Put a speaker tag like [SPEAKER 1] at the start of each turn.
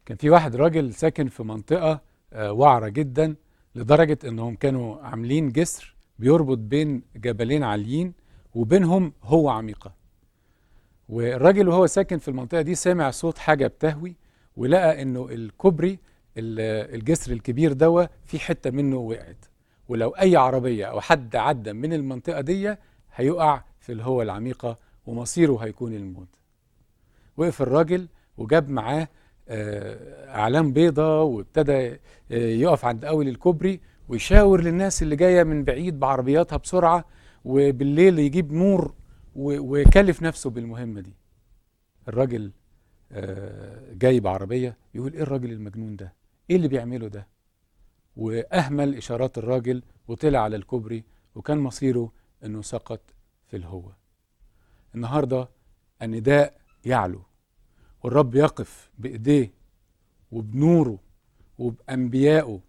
[SPEAKER 1] كان في واحد راجل ساكن في منطقة آه، وعرة جدا لدرجة انهم كانوا عاملين جسر بيربط بين جبلين عاليين وبينهم هو عميقة والراجل وهو ساكن في المنطقة دي سمع صوت حاجة بتهوي ولقى انه الكوبري ال- الجسر الكبير دوا في حتة منه وقعت ولو اي عربية او حد عدى من المنطقة دي هيقع في الهوة العميقة ومصيره هيكون الموت وقف الراجل وجاب معاه آه، اعلام بيضة وابتدى آه، يقف عند اول الكوبري ويشاور للناس اللي جايه من بعيد بعربياتها بسرعه وبالليل يجيب نور و- ويكلف نفسه بالمهمه دي الراجل آه، جاي بعربيه يقول ايه الراجل المجنون ده ايه اللي بيعمله ده واهمل اشارات الراجل وطلع على الكوبري وكان مصيره انه سقط في الهوة النهارده النداء يعلو والرب يقف بايديه وبنوره وبانبيائه